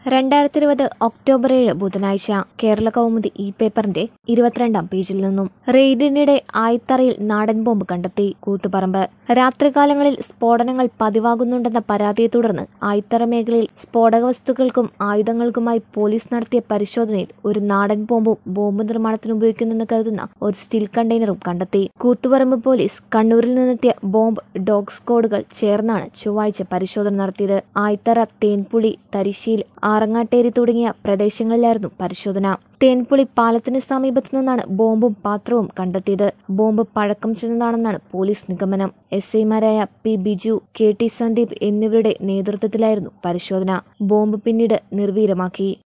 രണ്ടായിരത്തി ഇരുപത് ഒക്ടോബർ ഏഴ് ബുധനാഴ്ച കേരള കൗമുദി ഇ പേപ്പറിന്റെ ഇരുപത്തിരണ്ടാം പേജിൽ നിന്നും റെയ്ഡിനിടെ ആയിത്തറയിൽ നാടൻ ബോംബ് കണ്ടെത്തി കൂത്തുപറമ്പ് രാത്രികാലങ്ങളിൽ സ്ഫോടനങ്ങൾ പതിവാകുന്നുണ്ടെന്ന പരാതിയെ തുടർന്ന് ആയിത്തറ മേഖലയിൽ സ്ഫോടക വസ്തുക്കൾക്കും ആയുധങ്ങൾക്കുമായി പോലീസ് നടത്തിയ പരിശോധനയിൽ ഒരു നാടൻ ബോംബും ബോംബ് നിർമ്മാണത്തിന് ഉപയോഗിക്കുന്നെന്ന് കരുതുന്ന ഒരു സ്റ്റീൽ കണ്ടെയ്നറും കണ്ടെത്തി കൂത്തുപറമ്പ് പോലീസ് കണ്ണൂരിൽ നിന്നെത്തിയ ബോംബ് ഡോഗ് സ്ക്വാഡുകൾ ചേർന്നാണ് ചൊവ്വാഴ്ച പരിശോധന നടത്തിയത് ആയിത്തറ തേൻപുളി തരിശീൽ ആറങ്ങാട്ടേരി തുടങ്ങിയ പ്രദേശങ്ങളിലായിരുന്നു പരിശോധന തേൻപുളി പാലത്തിന് സമീപത്തു നിന്നാണ് ബോംബും പാത്രവും കണ്ടെത്തിയത് ബോംബ് പഴക്കം ചെന്നതാണെന്നാണ് പോലീസ് നിഗമനം എസ് ഐമാരായ P Biju K T Sandeep എന്നിവരുടെ നേതൃത്വത്തിലായിരുന്നു പരിശോധന ബോംബ് പിന്നീട് നിർവീര്യമാക്കി